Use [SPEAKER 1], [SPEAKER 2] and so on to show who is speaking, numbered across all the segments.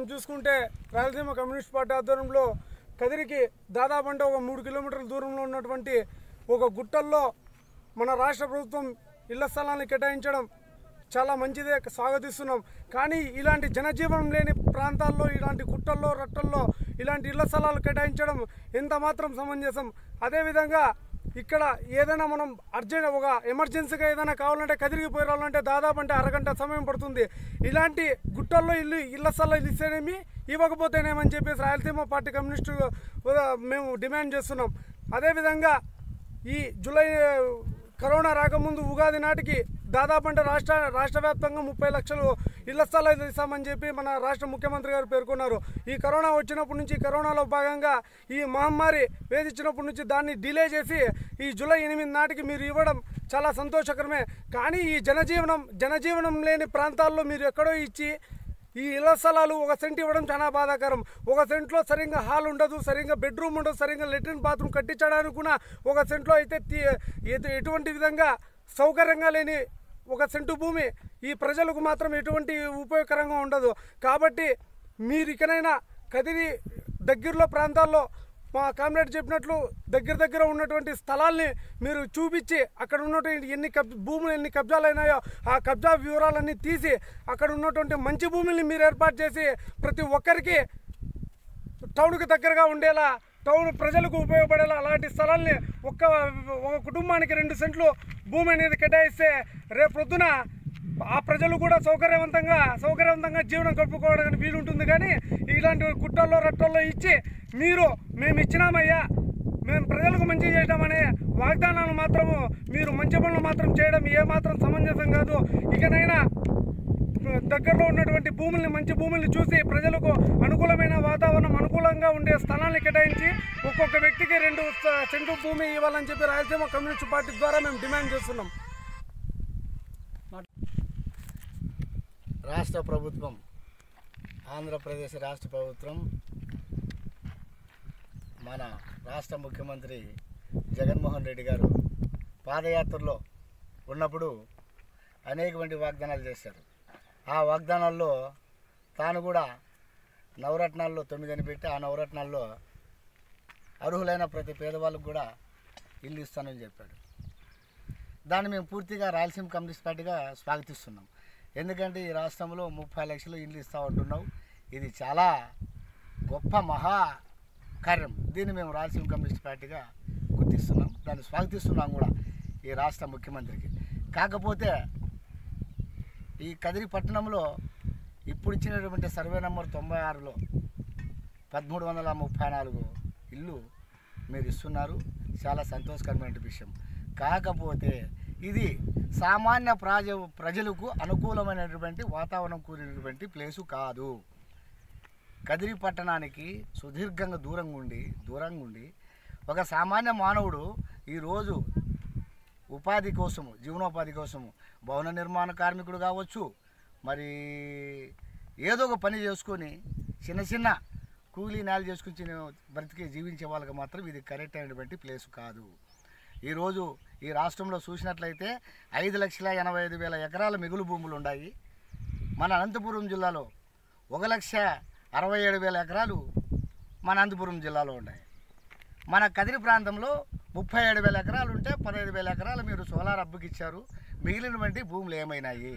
[SPEAKER 1] చూసుకుంటే Rayalaseema communist party ఆధ్వర్యంలో కదిరికి దాదాపు అంటే ఒక మూడు కిలోమీటర్ల దూరంలో ఉన్నటువంటి ఒక గుట్టల్లో మన రాష్ట్ర ప్రభుత్వం ఇళ్ల స్థలాన్ని కేటాయించడం చాలా మంచిదే స్వాగతిస్తున్నాం కానీ ఇలాంటి జనజీవనం లేని ప్రాంతాల్లో ఇలాంటి గుట్టల్లో రట్టల్లో ఇలాంటి ఇళ్ల స్థలాలు కేటాయించడం ఎంత మాత్రం సమంజసం అదేవిధంగా ఇక్కడ ఏదైనా మనం అర్జెంట్ ఒక ఎమర్జెన్సీగా ఏదైనా కావాలంటే కదిరికి పోయి రావాలంటే దాదాపు అంటే అరగంట సమయం పడుతుంది ఇలాంటి గుట్టల్లో ఇల్లు ఇళ్ల స్థలాలు ఇస్తేనేమి ఇవ్వకపోతేనేమని చెప్పేసి రాయలసీమ పార్టీ కమ్యూనిస్టు ఉద- మేము డిమాండ్ చేస్తున్నాం అదేవిధంగా ఈ జూలై కరోనా రాకముందు ఉగాది నాటికి దాదాపు అంటే రాష్ట్ర రాష్ట్ర వ్యాప్తంగా ముప్పై లక్షలు ఇళ్ల స్థలాలు ఇస్తామని చెప్పి మన రాష్ట్ర ముఖ్యమంత్రి గారు పేర్కొన్నారు ఈ కరోనా వచ్చినప్పటి నుంచి కరోనాలో భాగంగా ఈ మహమ్మారి వేధించినప్పటి నుంచి దాన్ని డిలే చేసి ఈ జూలై ఎనిమిది నాటికి మీరు ఇవ్వడం చాలా సంతోషకరమే కానీ ఈ జనజీవనం జనజీవనం లేని ప్రాంతాల్లో మీరు ఎక్కడో ఇచ్చి ఈ ఇళ్ల స్థలాలు ఒక సెంట్ ఇవ్వడం చాలా బాధాకరం ఒక సెంట్లో సరిగ్గా హాల్ ఉండదు సరిగ్గా బెడ్రూమ్ ఉండదు సరిగ్గా లెట్రిన్ బాత్రూమ్ కట్టించడానికి కూడా ఒక సెంట్లో అయితే తీ- ఎటు- ఎటువంటి విధంగా సౌకర్యంగా లేని ఒక సెంటు భూమి ఈ ప్రజలకు మాత్రం ఎటువంటి ఉపయోగకరంగా ఉండదు కాబట్టి మీరు ఇకనైనా కదిరి దగ్గరలో ప్రాంతాల్లో మా కామ్రేడ్ చెప్పినట్లు దగ్గర దగ్గర ఉన్నటువంటి స్థలాల్ని మీరు చూపించి అక్కడ ఉన్నటువంటి ఎన్ని కబ్ భూములు ఎన్ని కబ్జాలు అయినాయో ఆ కబ్జా వివరాలన్నీ తీసి అక్కడ ఉన్నటువంటి మంచి భూముల్ని మీరు ఏర్పాటు చేసి ప్రతి ఒక్కరికి టౌన్కి దగ్గరగా ఉండేలా టౌన్ ప్రజలకు ఉపయోగపడేలా అలాంటి స్థలాల్ని ఒక్క ఒక కుటుంబానికి రెండు సెంట్లు భూమి అనేది కేటాయిస్తే రేపు పొద్దున ఆ ప్రజలు కూడా సౌకర్యవంతంగా సౌకర్యవంతంగా జీవనం గడుపుకోవడానికి వీలుంటుంది కానీ ఇలాంటి గుట్టల్లో రట్టల్లో ఇచ్చి మీరు మేము ఇచ్చినామయ్యా మేము ప్రజలకు మంచి చేయడమనే వాగ్దానాలు మాత్రము మీరు మంచి పనులు మాత్రం చేయడం ఏమాత్రం సమంజసం కాదు ఇకనైనా దగ్గరలో ఉన్నటువంటి భూముల్ని మంచి భూముల్ని చూసి ప్రజలకు అనుకూలమైన వాతావరణం అనుకూలంగా ఉండే స్థలాన్ని కేటాయించి ఒక్కొక్క వ్యక్తికి రెండు స- సెంటు భూమి ఇవ్వాలని చెప్పి రాయలసీమ కమ్యూనిస్ట్ పార్టీ ద్వారా మేము డిమాండ్ చేస్తున్నాం
[SPEAKER 2] రాష్ట్ర ప్రభుత్వం ఆంధ్రప్రదేశ్ రాష్ట్ర ప్రభుత్వం మన రాష్ట్ర ముఖ్యమంత్రి జగన్మోహన్ రెడ్డి గారు పాదయాత్రలో ఉన్నప్పుడు అనేకమంది వాగ్దానాలు చేశారు ఆ వాగ్దానాల్లో తాను కూడా నవరత్నాల్లో తొమ్మిది అని పెట్టి ఆ నవరత్నాల్లో అర్హులైన ప్రతి పేదవాళ్ళకు కూడా ఇల్లు ఇస్తానని చెప్పాడు దాన్ని మేము పూర్తిగా రాయలసీమ కమ్యూనిస్ట్ పార్టీగా స్వాగతిస్తున్నాం ఎందుకంటే ఈ రాష్ట్రంలో ముప్పై లక్షలు ఇల్లు ఇస్తా ఉంటున్నావు ఇది చాలా గొప్ప మహా కార్యం దీన్ని మేము రాయలసీమ కమ్యూనిస్ట్ పార్టీగా గుర్తిస్తున్నాం దాన్ని స్వాగతిస్తున్నాం కూడా ఈ రాష్ట్ర ముఖ్యమంత్రికి కాకపోతే ఈ కదిరి పట్టణంలో ఇప్పుడు ఇచ్చినటువంటి సర్వే నెంబర్ తొంభై ఆరులో పదమూడు వందల ముప్పై నాలుగు ఇల్లు మీరు ఇస్తున్నారు చాలా సంతోషకరమైన విషయం కాకపోతే ఇది సామాన్య ప్రజ ప్రజలకు అనుకూలమైనటువంటి వాతావరణం కూడినటువంటి ప్లేసు కాదు కదిరి పట్టణానికి సుదీర్ఘంగా దూరంగా ఉండి దూరంగా ఉండి ఒక సామాన్య మానవుడు ఈరోజు ఉపాధి కోసము జీవనోపాధి కోసము భవన నిర్మాణ కార్మికుడు కావచ్చు మరి ఏదో ఒక పని చేసుకొని చిన్న చిన్న కూలీ నేల చేసుకుని చిన్న బ్రతికి జీవించే వాళ్ళకి మాత్రం ఇది కరెక్ట్ అయినటువంటి ప్లేస్ కాదు ఈరోజు ఈ రాష్ట్రంలో చూసినట్లయితే ఐదు లక్షల ఎనభై ఐదు వేల ఎకరాల మిగులు భూములు ఉన్నాయి మన అనంతపురం జిల్లాలో ఒక లక్ష అరవై ఏడు వేల ఎకరాలు మన అనంతపురం జిల్లాలో ఉన్నాయి మన కదిరి ప్రాంతంలో ముప్పై ఏడు వేల ఎకరాలు ఉంటే పదహైదు వేల ఎకరాలు మీరు సోలార్ అబ్బుకి ఇచ్చారు మిగిలినటువంటి భూములు ఏమైనాయి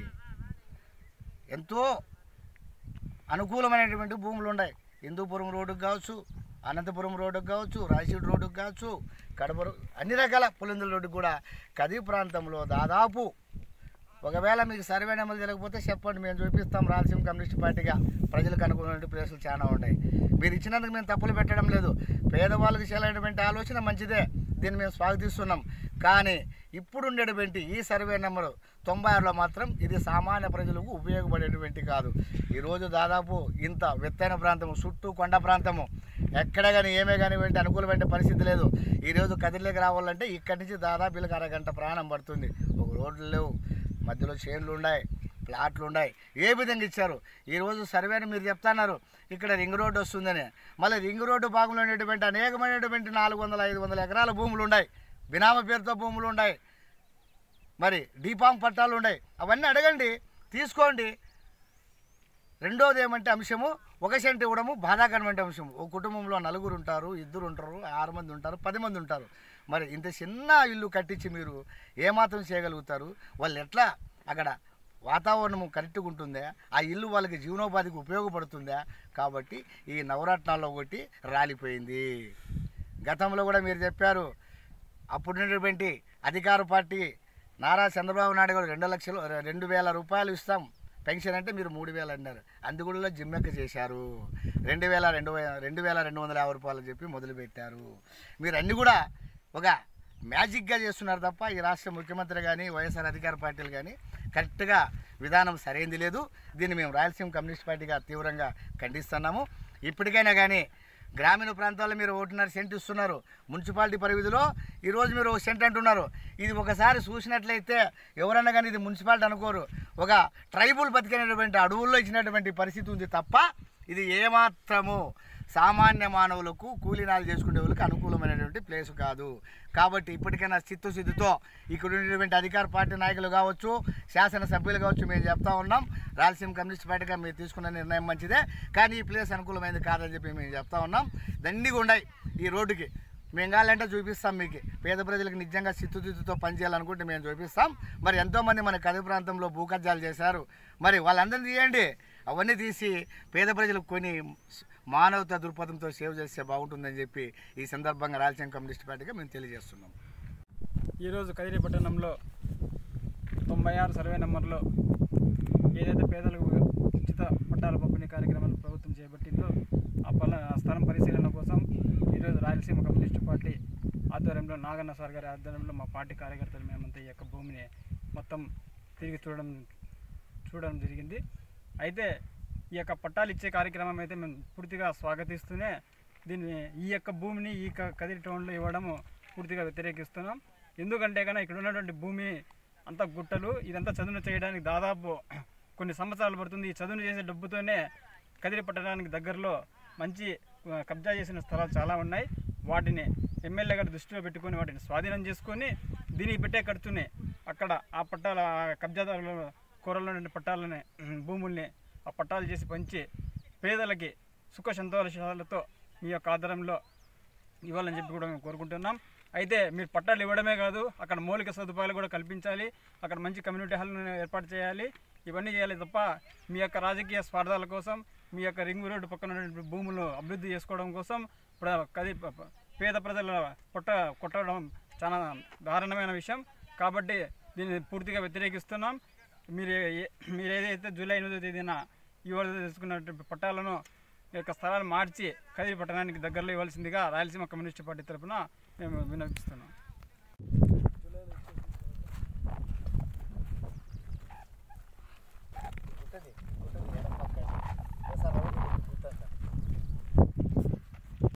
[SPEAKER 2] ఎంతో అనుకూలమైనటువంటి భూములు ఉన్నాయి హిందూపురం రోడ్డుకు కావచ్చు అనంతపురం రోడ్డుకు కావచ్చు రాయచూడు రోడ్డుకు కావచ్చు కడప రో- అన్ని రకాల పులిందుల రోడ్డు కూడా కదిరి ప్రాంతంలో దాదాపు ఒకవేళ మీకు సర్వే నెంబర్ తెలియకపోతే చెప్పండి మేము చూపిస్తాం రాయలసీమ కమ్యూనిస్ట్ పార్టీగా ప్రజలకు అనుకూలమైన ప్లేసులు చాలా ఉన్నాయి మీరు ఇచ్చినందుకు మేము తప్పులు పెట్టడం లేదు పేదవాళ్ళకి చేయాలనేటువంటి ఆలోచన మంచిదే దీన్ని మేము స్వాగతిస్తున్నాం కానీ ఇప్పుడు ఉండేటువంటి ఈ సర్వే నెంబరు తొంభై ఆరులో మాత్రం ఇది సామాన్య ప్రజలకు ఉపయోగపడేటువంటి కాదు ఈరోజు దాదాపు ఇంత వెత్తైన ప్రాంతము చుట్టూ కొండ ప్రాంతము ఎక్కడ కానీ ఏమే కానివ్వండి అనుకూలమైన పరిస్థితి లేదు ఈరోజు కదిలికి రావాలంటే ఇక్కడి నుంచి దాదాపు వీళ్ళకి అరగంట ప్రయాణం పడుతుంది ఒక రోడ్లు లేవు మధ్యలో చేన్లు ఉన్నాయి ప్లాట్లు ఉన్నాయి ఏ విధంగా ఇచ్చారు ఈరోజు సర్వేని మీరు చెప్తున్నారు ఇక్కడ రింగ్ రోడ్డు వస్తుందని మళ్ళీ రింగ్ రోడ్డు భాగంలో ఉండేటువంటి అనేకమైనటువంటి నాలుగు వందల ఐదు వందల ఎకరాల భూములు ఉన్నాయి బినామ పేరుతో భూములు ఉన్నాయి మరి డీపాంగ్ పట్టాలు ఉన్నాయి అవన్నీ అడగండి తీసుకోండి రెండోది ఏమంటే అంశము ఒక సెంట్ ఇవ్వడము బాధాకరమైన అంశం ఒక కుటుంబంలో నలుగురు ఉంటారు ఇద్దరు ఉంటారు ఆరు మంది ఉంటారు పది మంది ఉంటారు మరి ఇంత చిన్న ఇల్లు కట్టించి మీరు ఏమాత్రం చేయగలుగుతారు వాళ్ళు ఎట్లా అక్కడ వాతావరణం కరెక్ట్గా ఉంటుందా ఆ ఇల్లు వాళ్ళకి జీవనోపాధికి ఉపయోగపడుతుందా కాబట్టి ఈ నవరత్నాల్లో ఒకటి రాలిపోయింది గతంలో కూడా మీరు చెప్పారు అప్పుడున్నటువంటి అధికార పార్టీ నారా చంద్రబాబు నాయుడు గారు రెండు లక్షలు రెండు వేల రూపాయలు ఇస్తాం పెన్షన్ అంటే మీరు మూడు వేలు అన్నారు అందుగుడిలో జిమ్మెక్క చేశారు రెండు వేల రెండు వే- రెండు వేల రెండు వందల యాభై రూపాయలు చెప్పి మొదలుపెట్టారు మీరు అన్నీ కూడా ఒక మ్యాజిక్గా చేస్తున్నారు తప్ప ఈ రాష్ట్ర ముఖ్యమంత్రి కానీ వైఎస్ఆర్ అధికార పార్టీలు కానీ కరెక్ట్గా విధానం సరైంది లేదు దీన్ని మేము రాయలసీమ కమ్యూనిస్ట్ పార్టీగా తీవ్రంగా ఖండిస్తున్నాము ఇప్పటికైనా కానీ గ్రామీణ ప్రాంతాల్లో మీరు ఒకటిన్నర సెంట్ ఇస్తున్నారు మున్సిపాలిటీ పరిధిలో ఈరోజు మీరు ఒక సెంట్ అంటున్నారు ఇది ఒకసారి చూసినట్లయితే ఎవరన్నా కానీ ఇది మున్సిపాలిటీ అనుకోరు ఒక ట్రైబుల్ బతికినటువంటి అడవుల్లో ఇచ్చినటువంటి పరిస్థితి ఉంది తప్ప ఇది ఏమాత్రము సామాన్య మానవులకు కూలీనాలు చేసుకునే వాళ్ళకి అనుకూలమైనటువంటి ప్లేస్ కాదు కాబట్టి ఇప్పటికైనా చిత్తశుద్ధితో ఇక్కడ ఉన్నటువంటి అధికార పార్టీ నాయకులు కావచ్చు శాసనసభ్యులు కావచ్చు మేము చెప్తా ఉన్నాం రాయలసీమ కమ్యూనిస్ట్ పార్టీగా మీరు తీసుకున్న నిర్ణయం మంచిదే కానీ ఈ ప్లేస్ అనుకూలమైనది కాదని చెప్పి మేము చెప్తా ఉన్నాం దండిగా ఉన్నాయి ఈ రోడ్డుకి మేము కావాలంటే చూపిస్తాం మీకు పేద ప్రజలకు నిజంగా చిత్తుదిద్దుతో పనిచేయాలనుకుంటే మేము చూపిస్తాం మరి ఎంతోమంది మన కది ప్రాంతంలో భూకబ్జాలు చేశారు మరి వాళ్ళందరినీ తీయండి అవన్నీ తీసి పేద ప్రజలకు కొన్ని మానవతా దృక్పథంతో సేవ్ చేస్తే బాగుంటుందని చెప్పి ఈ సందర్భంగా రాయలసీమ కమ్యూనిస్ట్ పార్టీగా మేము తెలియజేస్తున్నాం
[SPEAKER 3] ఈరోజు కదిరి పట్టణంలో తొంభై ఆరు సర్వే నెంబర్లో ఏదైతే పేదలకు ఉచిత పట్టాల పంపిణీ కార్యక్రమాన్ని ప్రభుత్వం చేపట్టిందో ఆ పల ఆ స్థలం పరిశీలన కోసం ఈరోజు రాయలసీమ కమ్యూనిస్టు పార్టీ ఆధ్వర్యంలో నాగన్న సార్ గారి ఆధ్వర్యంలో మా పార్టీ కార్యకర్తలు మేమంతా ఈ యొక్క భూమిని మొత్తం తిరిగి చూడడం చూడడం జరిగింది అయితే ఈ యొక్క పట్టాలు ఇచ్చే కార్యక్రమం అయితే మేము పూర్తిగా స్వాగతిస్తూనే దీన్ని ఈ యొక్క భూమిని ఈ క- కదిరి టౌన్లో ఇవ్వడము పూర్తిగా వ్యతిరేకిస్తున్నాం ఎందుకంటే కన్నా ఇక్కడ ఉన్నటువంటి భూమి అంతా గుట్టలు ఇదంతా చదును చేయడానికి దాదాపు కొన్ని సంవత్సరాలు పడుతుంది ఈ చదును చేసే డబ్బుతోనే కదిరి పట్టడానికి దగ్గరలో మంచి ఆ, కబ్జా చేసిన స్థలాలు చాలా ఉన్నాయి వాటిని ఎమ్మెల్యే గారి దృష్టిలో పెట్టుకొని వాటిని స్వాధీనం చేసుకొని దీనికి పెట్టే ఖర్చుని అక్కడ ఆ పట్టాల ఆ కబ్జాదారుల కూరలో నుండి పట్టాలని ఉమ్, భూముల్ని ఆ పట్టాలు చేసి పంచి పేదలకి సుఖ సంతోషాలతో మీ యొక్క ఆధారంలో ఇవ్వాలని చెప్పి కూడా మేము కోరుకుంటున్నాం అయితే మీరు పట్టాలు ఇవ్వడమే కాదు అక్కడ మౌలిక సదుపాయాలు కూడా కల్పించాలి అక్కడ మంచి కమ్యూనిటీ హాల్ను ఏర్పాటు చేయాలి ఇవన్నీ చేయాలి తప్ప మీ యొక్క రాజకీయ స్వార్థాల కోసం మీ యొక్క రింగ్ రోడ్డు పక్కన ఉన్నటువంటి భూములు అభివృద్ధి చేసుకోవడం కోసం ఇప్పుడు కది పేద ప్రజల పొట్ట కొట్టడం చాలా దారుణమైన విషయం కాబట్టి దీన్ని పూర్తిగా వ్యతిరేకిస్తున్నాం మీరు ఏ- మీరు ఏదైతే జూలై ఎనిమిదో తేదీన ఇవాళ తెలుసుకున్నటువంటి పట్టాలను ఈ యొక్క స్థలాలు మార్చి కదిరి పట్టణానికి దగ్గరలో ఇవ్వాల్సిందిగా రాయలసీమ కమ్యూనిస్ట్ పార్టీ తరఫున మేము విన్నవిస్తున్నాం